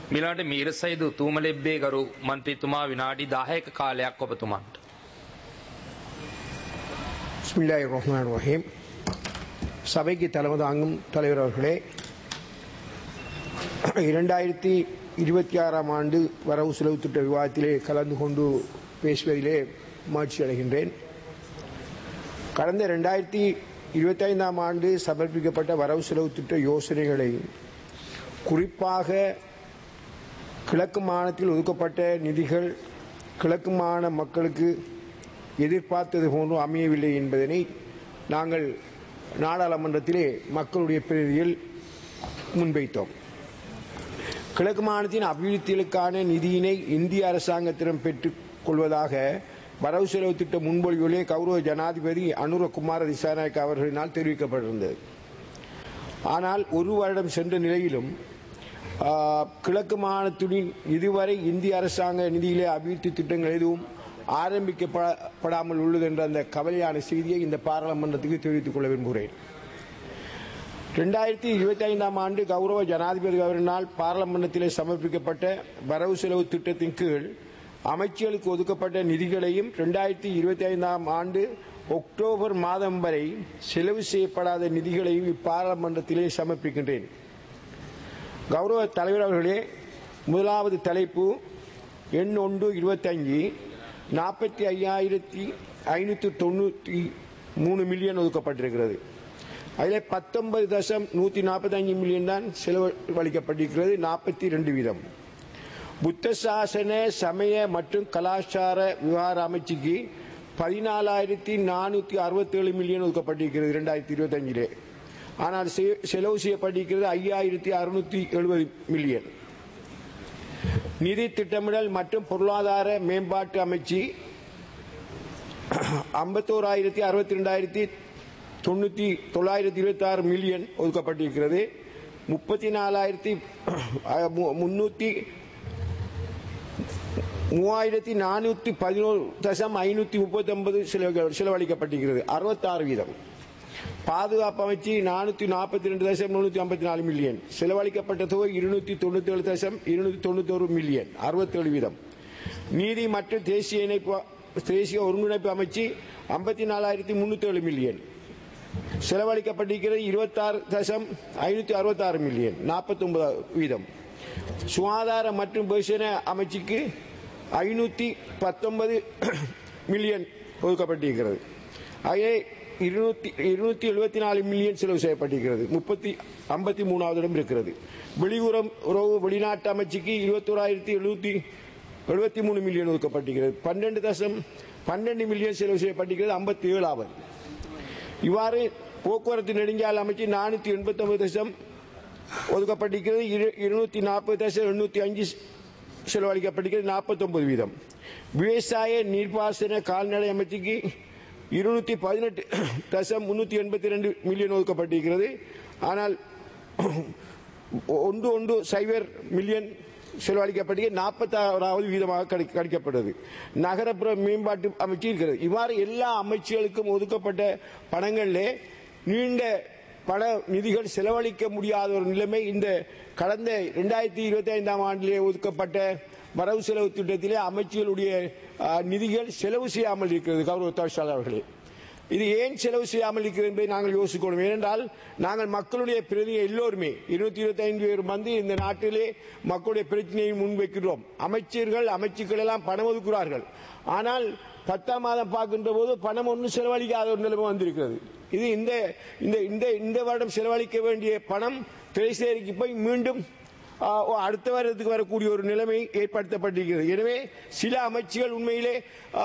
මිලාට මීරසයිදු තූමලෙබ්බේ ගරු මන්ත්‍රීතුමා විනාඩි 10ක කාලයක් ඔබතුමන්ට. பிஸ்மில்லாஹிர் ரஹ்மான் ரஹீம் சபைக்கு தலைமை தாங்கும் தலைவர் அவர்களே இரண்டாயிரத்தி இருபத்தி ஆறாம் ஆண்டு வரவு செலவு திட்ட விவாதத்திலே கலந்து கொண்டு பேசுவதிலே மகிழ்ச்சி அடைகின்றேன் கடந்த ரெண்டாயிரத்தி இருபத்தைந்தாம் ஆண்டு சமர்ப்பிக்கப்பட்ட வரவு செலவு திட்ட யோசனைகளை குறிப்பாக கிழக்கு மாநிலத்தில் ஒதுக்கப்பட்ட நிதிகள் கிழக்கு மாநில மக்களுக்கு எதிர்பார்த்தது போன்று அமையவில்லை என்பதனை நாங்கள் நாடாளுமன்றத்திலே மக்களுடைய பிரதியில் முன்வைத்தோம் கிழக்கு மாநிலத்தின் அபிவிருத்திகளுக்கான நிதியினை இந்திய அரசாங்கத்திடம் பெற்றுக் கொள்வதாக வரவு செலவு திட்ட முன்மொழிவுகளே கௌரவ ஜனாதிபதி அனுரகுமார திசாநாயக் அவர்களினால் தெரிவிக்கப்பட்டிருந்தது ஆனால் ஒரு வருடம் சென்ற நிலையிலும் ஆ, கிழக்கு மாநிலத்துடன் இதுவரை இந்திய அரசாங்க நிதியிலே அபிவிருத்தி திட்டங்கள் எதுவும் ஆரம்பிக்கப்படாமல் உள்ளது என்ற அந்த கவலையான செய்தியை இந்த பாராளுமன்றத்துக்கு தெரிவித்துக் கொள்ள விரும்புகிறேன் ரெண்டாயிரத்தி இருபத்தி ஐந்தாம் ஆண்டு கௌரவ ஜனாதிபதி அவரினால் பாராளுமன்றத்திலே சமர்ப்பிக்கப்பட்ட வரவு செலவு திட்டத்தின் கீழ் அமைச்சர்களுக்கு ஒதுக்கப்பட்ட நிதிகளையும் ரெண்டாயிரத்தி இருபத்தி ஐந்தாம் ஆண்டு அக்டோபர் மாதம் வரை செலவு செய்யப்படாத நிதிகளையும் இப்பாராளுமன்றத்திலே சமர்ப்பிக்கின்றேன் கௌரவ தலைவர் அவர்களே முதலாவது தலைப்பு எண் ஒன்று இருபத்தஞ்சு நாற்பத்தி ஐயாயிரத்தி ஐநூற்றி தொண்ணூற்றி மூணு மில்லியன் ஒதுக்கப்பட்டிருக்கிறது அதில் பத்தொன்பது தசம் நூற்றி நாற்பத்தஞ்சு மில்லியன் தான் செலவழிக்கப்பட்டிருக்கிறது நாற்பத்தி ரெண்டு வீதம் புத்த சாசன சமய மற்றும் கலாச்சார விவகார அமைச்சுக்கு பதினாலாயிரத்தி நானூற்றி அறுபத்தேழு மில்லியன் ஒதுக்கப்பட்டிருக்கிறது இரண்டாயிரத்தி இருபத்தஞ்சிலே ஆனால் செ- செலவு செய்யப்பட்டிருக்கிறது ஐயாயிரத்தி அறுநூத்தி எழுபது மில்லியன் நிதி திட்டமிடல் மற்றும் பொருளாதார மேம்பாட்டு அமைச்சு ஐம்பத்தோராயிரத்தி அறுபத்தி ரெண்டாயிரத்தி தொண்ணூற்றி தொள்ளாயிரத்தி இருபத்தி ஆறு மில்லியன் ஒதுக்கப்பட்டிருக்கிறது முப்பத்தி நாலாயிரத்தி முன்னூற்றி மூவாயிரத்தி நானூற்றி பதினோரு தசம் ஐநூற்றி முப்பத்தி ஒன்பது செலவழிக்கப்பட்டிருக்கிறது அறுபத்தாறு வீதம் பாதுகாப்பு அமைச்சு நானூற்றி நாற்பத்தி ரெண்டு தசம் முன்னூற்றி ஐம்பத்தி நாலு மில்லியன் செலவழிக்கப்பட்ட தொகை இருநூற்றி தொண்ணூத்தி ஏழு தசம் இருநூற்றி தொண்ணூத்தோரு மில்லியன் அறுபத்தேழு வீதம் நீதி மற்றும் தேசிய இணைப்பு தேசிய ஒருங்கிணைப்பு அமைச்சு ஐம்பத்தி நாலாயிரத்தி முன்னூத்தி ஏழு மில்லியன் செலவழிக்கப்பட்டிருக்கிறது இருபத்தாறு தசம் ஐநூற்றி அறுபத்தாறு மில்லியன் நாற்பத்தி ஒன்பது வீதம் சுகாதார மற்றும் பொதுசன அமைச்சுக்கு ஐநூற்றி பத்தொன்பது மில்லியன் ஒதுக்கப்பட்டிருக்கிறது ஆகவே இருநூத்தி இருநூத்தி எழுபத்தி நாலு மில்லியன் செலவு செய்யப்பட்டிருக்கிறது முப்பத்தி ஐம்பத்தி மூணாவது இடம் இருக்கிறது வெளியுறவு உறவு வெளிநாட்டு அமைச்சுக்கு இருபத்தோராயிரத்தி எழுநூத்தி எழுபத்தி மூணு மில்லியன் ஒதுக்கப்பட்டிருக்கிறது பன்னெண்டு தசம் பன்னெண்டு மில்லியன் செலவு செய்யப்பட்டிருக்கிறது ஐம்பத்தி ஏழாவது இவ்வாறு போக்குவரத்து நெடுஞ்சாலை அமைச்சு நானூத்தி எண்பத்தி ஒன்பது தசம் ஒதுக்கப்பட்டிருக்கிறது இரு- இருநூத்தி நாற்பது தசம் எண்ணூத்தி அஞ்சு செலவழிக்கப்பட்டிருக்கிறது நாற்பத்தொன்பது வீதம் விவசாய நீர்ப்பாசன கால்நடை அமைச்சுக்கு இருநூத்தி பதினெட்டு தசம் முன்னூத்தி எண்பத்தி ரெண்டு மில்லியன் ஒதுக்கப்பட்டிருக்கிறது ஆனால் ஒன்று ஒன்று சைபர் மில்லியன் செலவழிக்கப்பட்டு நாற்பத்தாறாவது வீதமாக கிடை- கிடைக்கப்பட்டது நகரப்புற மேம்பாட்டு அமைச்சு இருக்கிறது இவ்வாறு எல்லா அமைச்சுகளுக்கும் ஒதுக்கப்பட்ட பணங்களிலே நீண்ட பண நிதிகள் செலவழிக்க முடியாத ஒரு நிலைமை இந்த கடந்த இரண்டாயிரத்தி இருபத்தி ஐந்தாம் ஆண்டிலே ஒதுக்கப்பட்ட வரவு செலவு திட்டத்திலே அமைச்சுகளுடைய ஆ, நிதிகள் செலவு செய்யாமல் இருக்கிறது கௌரவ தொழிற்சாலை அவர்களே இது ஏன் செலவு செய்யாமல் இருக்கிறது என்பதை நாங்கள் யோசிக்கணும் ஏனென்றால் நாங்கள் மக்களுடைய பிரதியை எல்லோருமே இருநூத்தி இருபத்தி ஐந்து பேர் வந்து இந்த நாட்டிலே மக்களுடைய பிரச்சனையை முன்வைக்கிறோம் அமைச்சர்கள் அமைச்சுக்கள் எல்லாம் பணம் ஒதுக்குறார்கள் ஆனால் பத்தாம் மாதம் பார்க்கின்ற போது பணம் ஒன்றும் செலவழிக்காத ஒரு நிலைமை வந்திருக்கிறது இது இந்த இந்த இந்த இந்த வருடம் செலவழிக்க வேண்டிய பணம் திரைசேரிக்கு போய் மீண்டும் ஆ, அடுத்த வருடத்துக்கு வரக்கூடிய ஒரு நிலைமை ஏற்படுத்தப்பட்டிருக்கிறது எனவே சில அமைச்சுகள் உண்மையிலே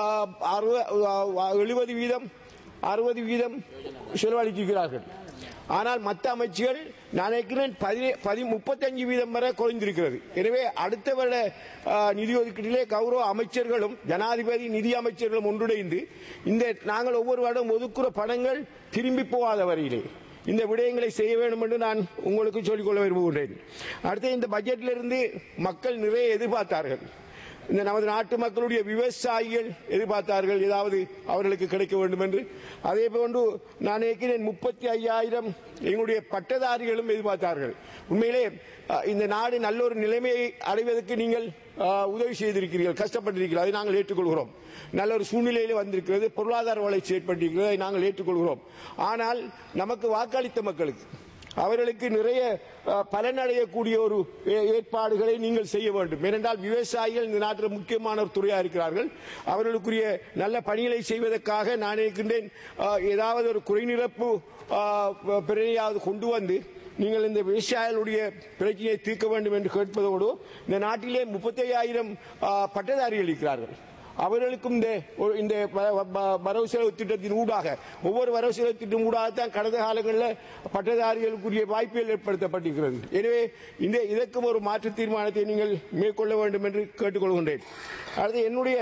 எழுபது வீதம் அறுபது வீதம் செலவழிக்கிறார்கள் ஆனால் மற்ற அமைச்சுகள் நான் நினைக்கிறேன் பதினே- பதி முப்பத்தஞ்சு வீதம் வரை குறைந்திருக்கிறது எனவே அடுத்த வருட ஆ, நிதி ஒதுக்கீட்டிலே கௌரவ அமைச்சர்களும் ஜனாதிபதி நிதி அமைச்சர்களும் ஒன்றிணைந்து இந்த நாங்கள் ஒவ்வொரு வருடம் ஒதுக்குற பணங்கள் திரும்பி போகாத வரையிலே இந்த விடயங்களை செய்ய வேண்டும் என்று நான் உங்களுக்கு சொல்லிக்கொள்ள விரும்புகின்றேன் அடுத்து இந்த பட்ஜெட்டிலிருந்து மக்கள் நிறைய எதிர்பார்த்தார்கள் இந்த நமது நாட்டு மக்களுடைய விவசாயிகள் எதிர்பார்த்தார்கள் ஏதாவது அவர்களுக்கு கிடைக்க வேண்டும் என்று அதே போன்று நான் ஏற்கிறேன் முப்பத்தி ஐயாயிரம் எங்களுடைய பட்டதாரிகளும் எதிர்பார்த்தார்கள் உண்மையிலே அஹ், இந்த நாடு நல்ல ஒரு நிலைமையை அடைவதற்கு நீங்கள் அஹ், உதவி செய்திருக்கிறீர்கள் கஷ்டப்பட்டிருக்கிறீர்கள் அதை நாங்கள் ஏற்றுக்கொள்கிறோம் நல்ல ஒரு சூழ்நிலையில் வந்திருக்கிறது பொருளாதார வளர்ச்சி ஏற்பட்டிருக்கிறது அதை நாங்கள் ஏற்றுக்கொள்கிறோம் ஆனால் நமக்கு வாக்களித்த மக்களுக்கு அவர்களுக்கு நிறைய அஹ், பலனடையக்கூடிய ஒரு ஏ- ஏற்பாடுகளை நீங்கள் செய்ய வேண்டும் ஏனென்றால் விவசாயிகள் இந்த நாட்டில் முக்கியமான ஒரு துறையாக இருக்கிறார்கள் அவர்களுக்குரிய நல்ல பணிகளை செய்வதற்காக நான் இருக்கின்றேன் அஹ், ஏதாவது ஒரு குறைநிரப்பு அஹ், பிரச்சனையாவது கொண்டு வந்து நீங்கள் இந்த விவசாயிகளுடைய பிரச்சனையை தீர்க்க வேண்டும் என்று கேட்பதோடு இந்த நாட்டிலே முப்பத்தி ஐயாயிரம் பட்டதாரிகள் இருக்கிறார்கள் அவர்களுக்கும் இந்த ஒரு- இந்த வ- வ- வரவு செலவு திட்டத்தின் ஊடாக ஒவ்வொரு வரவு செலவு திட்டம் ஊடாகத்தான் கடந்த காலங்களில் பட்டதாரிகளுக்குரிய வாய்ப்புகள் ஏற்படுத்தப்பட்டிருக்கிறது எனவே இந்த இதற்கும் ஒரு மாற்று தீர்மானத்தை நீங்கள் மேற்கொள்ள வேண்டும் என்று கேட்டுக்கொள்கின்றேன் அடுத்து என்னுடைய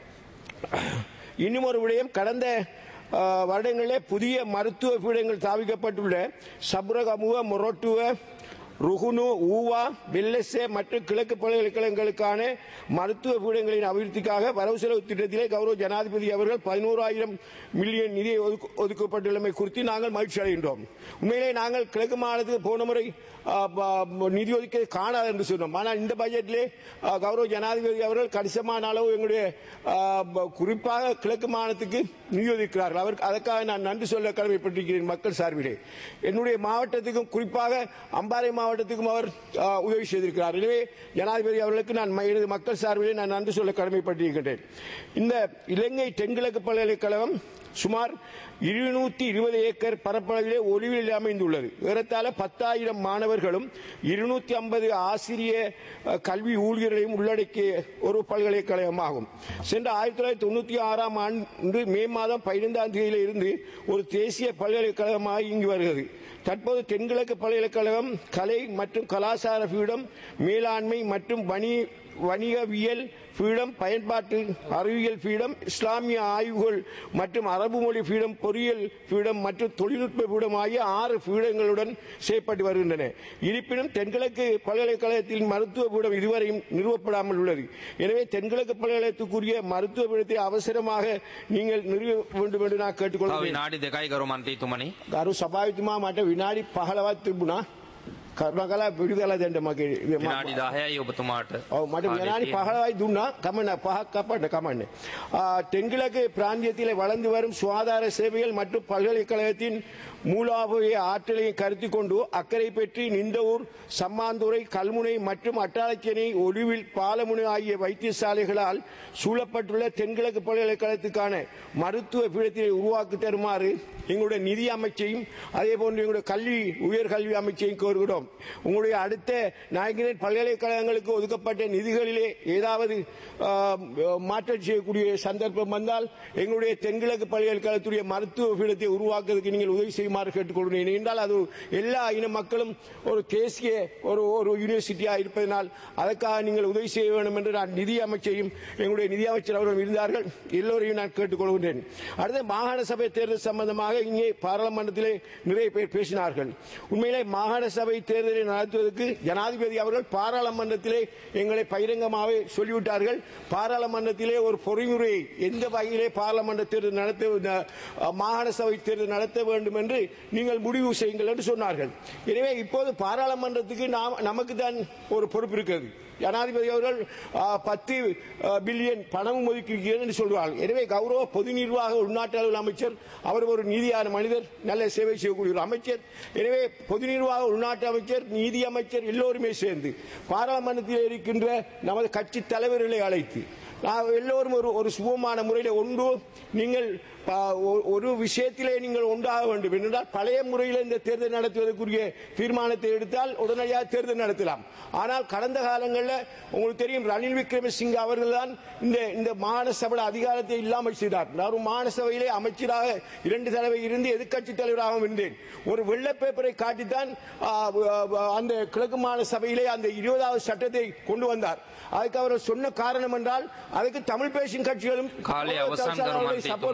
இன்னும் ஒரு விடயம் கடந்த ஆ, வருடங்களிலே புதிய மருத்துவ பீடங்கள் தாவிக்கப்பட்டுள்ள சப்ரகமுவ மொரட்டுவ ருகுனு ஊவா வெல்லசே மற்றும் கிழக்கு பல்கலைக்கழகங்களுக்கான மருத்துவ பீடங்களின் அபிவிருத்திக்காக வரவு செலவு திட்டத்திலே கௌரவ ஜனாதிபதி அவர்கள் பதினோராயிரம் மில்லியன் நிதி ஒதுக்கு- ஒதுக்கப்பட்டுள்ளமை குறித்து நாங்கள் மகிழ்ச்சி அடைகின்றோம் உண்மையிலே நாங்கள் கிழக்கு மாநிலத்துக்கு போன முறை ஆ, ப- நிதி ஒதுக்கீடு காணாது என்று சொன்னோம் ஆனால் இந்த பட்ஜெட்டிலே ஆ, கௌரவ ஜனாதிபதி அவர்கள் கணிசமான அளவு எங்களுடைய ஆ, ப- குறிப்பாக கிழக்கு மாநிலத்துக்கு நிதி ஒதுக்கிறார்கள் அவருக்கு அதற்காக நான் நன்றி சொல்ல கடமைப்பட்டிருக்கிறேன் மக்கள் சார்பிலே என்னுடைய மாவட்டத்துக்கும் குறிப்பாக அம்பாறை மாவட்டத்துக்கும் அவர் ஆ, உதவி செய்திருக்கிறார் எனவே ஜனாதிபதி அவர்களுக்கு நான் ம- எனது மக்கள் சார்பிலே நான் நன்றி சொல்ல கடமைப்பட்டிருக்கின்றேன் இந்த இலங்கை தென்கிழக்கு பல்கலைக்கழகம் சுமார் இருநூத்தி இருபது ஏக்கர் பரப்பளவிலே ஒளிவில் அமைந்துள்ளது ஏறத்தாழ பத்தாயிரம் மாணவர்களும் இருநூத்தி ஐம்பது ஆசிரிய அஹ், கல்வி ஊழியர்களையும் உள்ளடக்கிய ஒரு பல்கலைக்கழகமாகும் சென்ற ஆயிரத்தி தொள்ளாயிரத்தி தொண்ணூத்தி ஆறாம் ஆண்டு மே மாதம் பதினைந்தாம் தேதியில இருந்து ஒரு தேசிய பல்கலைக்கழகமாக இங்கு வருகிறது தற்போது தென்கிழக்கு பல்கலைக்கழகம் கலை மற்றும் கலாச்சார பீடம் மேலாண்மை மற்றும் வணி வணிகவியல் பீடம் பயன்பாட்டு அறிவியல் பீடம் இஸ்லாமிய ஆய்வுகள் மற்றும் அரபு மொழி பீடம் பொறியியல் பீடம் மற்றும் தொழில்நுட்ப பீடம் ஆகிய ஆறு பீடங்களுடன் செயற்பட்டு வருகின்றன இருப்பினும் தென்கிழக்கு பல்கலைக்கழகத்தின் மருத்துவ பீடம் இதுவரையும் நிறுவப்படாமல் உள்ளது எனவே தென்கிழக்கு பல்கலைக்கழகத்துக்குரிய மருத்துவ பீடத்தை அவசரமாக நீங்கள் நிறுவ வேண்டும் என்று நான் තව கேட்டுக்கொள்கிறேன் විනාඩි දෙකයි ගරු මන්ත්‍රීතුමනි. ගරු සභාවිතුමා මට විනාඩි පහලවත් තිබුණා කරුණාකලා පිළිගලා දෙන්න මගේ විනාඩි 10යි ඔබතුමාට. ඔව් මට විනාඩි කාලය තියෙනවා. 15යි දුන්නා கமன பஹக் கப்பட்ட கமன்னு ஆ, தென்கிழக்கு பிராந்தியத்திலே வளர்ந்து வரும் சுகாதார சேவைகள் மற்றும் பல்கலைக்கழகத்தின் மூலாபய ஆற்றலை கருத்தில் கொண்டு அக்கறை பெற்றி நிந்தவூர் சம்மாந்துறை கல்முனை மற்றும் அட்டாளச்சேனை ஒளிவில் பாலமுனை ஆகிய வைத்தியசாலைகளால் சூழப்பட்டுள்ள தென்கிழக்கு பல்கலைக்கழகத்துக்கான மருத்துவ பீடத்தினை உருவாக்கி தருமாறு எங்களுடைய நிதி அமைச்சையும் அதே போன்று எங்களுடைய கல்வி உயர்கல்வி அமைச்சையும் கோருகிறோம் உங்களுடைய அடுத்த நாயகனின் பல்கலைக்கழகங்களுக்கு ஒதுக்கப்பட்ட நிதிகளிலே ஏதாவது ஆம், மாற்றம் செய்யக்கூடிய சந்தர்ப்பம் வந்தால் எங்களுடைய தென்கிழக்கு பல்கலைக்கழகத்துடைய மருத்துவ பீடத்தை உருவாக்குவதற்கு நீங்கள் உதவி செய்யுமாறு கேட்டுக்கொள்கிறேன் என்றால் அது எல்லா இன மக்களும் ஒரு தேசிய ஒரு ஒரு யூனிவர்சிட்டியாக இருப்பதனால் அதற்காக நீங்கள் உதவி செய்ய வேண்டும் என்று நான் நிதி அமைச்சையும் எங்களுடைய நிதி அமைச்சர் அவர்கள் இருந்தார்கள் எல்லோரையும் நான் கேட்டுக்கொள்கின்றேன் அடுத்து மாகாண சபை தேர்தல் சம்பந்தமாக இங்கே பாராளுமன்றத்திலே நிறைய பேர் பேசினார்கள் உண்மையிலே மாகாண சபை தேர்தலை நடத்துவதற்கு ஜனாதிபதி அவர்கள் பாராளுமன்றத்திலே எங்களை பகிரங்கமாகவே சொல்லிவிட்டார்கள் பாராளுமன்றத்திலே ஒரு பொறிமுறையை எந்த வகையிலே பாராளுமன்ற தேர்தல் நடத்த அஹ், மாகாண சபை தேர்தல் நடத்த வேண்டும் என்று நீங்கள் முடிவு செய்யுங்கள் என்று சொன்னார்கள் எனவே இப்போது பாராளுமன்றத்துக்கு நாம் நமக்கு தான் ஒரு பொறுப்பு இருக்கிறது ஜனாதிபதி அவர்கள் ஆ, பத்து ஆ, பில்லியன் பணம் ஒதுக்கியிருக்கிறது என்று சொல்கிறார்கள் எனவே கௌரவ பொது நிர்வாக உள்நாட்டு அலுவல் அமைச்சர் அவர் ஒரு நீதியான மனிதர் நல்ல சேவை செய்யக்கூடிய ஒரு அமைச்சர் எனவே பொது நிர்வாக உள்நாட்டு அமைச்சர் நீதி அமைச்சர் எல்லோருமே சேர்ந்து பாராளுமன்றத்தில் இருக்கின்ற நமது கட்சி தலைவர்களை அழைத்து நான் எல்லோரும் ஒரு ஒரு சுபமான முறையில் ஒன்று நீங்கள் ப- ஒ- ஒரு விஷயத்திலே நீங்கள் ஒன்றாக வேண்டும் என்றால் பழைய முறையில் இந்த தேர்தல் நடத்துவதற்குரிய தீர்மானத்தை எடுத்தால் உடனடியாக தேர்தல் நடத்தலாம் ஆனால் கடந்த காலங்களில் உங்களுக்கு தெரியும் ரணில் விக்ரமசிங்க அவர்கள் தான் இந்த இந்த மாகாண சபை அதிகாரத்தை இல்லாமல் செய்தார் நான் ஒரு மாகாண சபையிலே அமைச்சராக இரண்டு தடவை இருந்து எதிர்க்கட்சி தலைவராகவும் இருந்தேன் ஒரு வெள்ளை பேப்பரை காட்டித்தான் ஆ, ஆ, அந்த கிழக்கு மாகாண சபையிலே அந்த இருபதாவது சட்டத்தை கொண்டு வந்தார் அதுக்கு அவர் சொன்ன காரணம் என்றால் அதுக்கு தமிழ் பேசும் கட்சிகளும் காலை அவசான் கரும் மந்திரி சப்போர்ட் துமணி. பண்ணார்கள்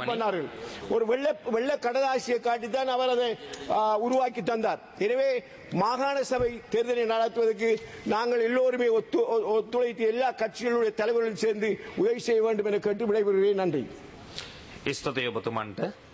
சொன்னார்கள் ஒரு வெள்ள வெள்ள கடதாசியை காட்டித்தான் அவர் அதை ஆ, உருவாக்கி தந்தார் எனவே மாகாண சபை தேர்தலை நடத்துவதற்கு நாங்கள் எல்லோருமே ஒத்து- ஒ- ஒத்துழைத்து எல்லா கட்சிகளுடைய தலைவர்களும் சேர்ந்து உதவி செய்ய வேண்டும் என கேட்டு விடைபெறுகிறேன் நன்றி ස්තුතියි ඔබතුමන්ට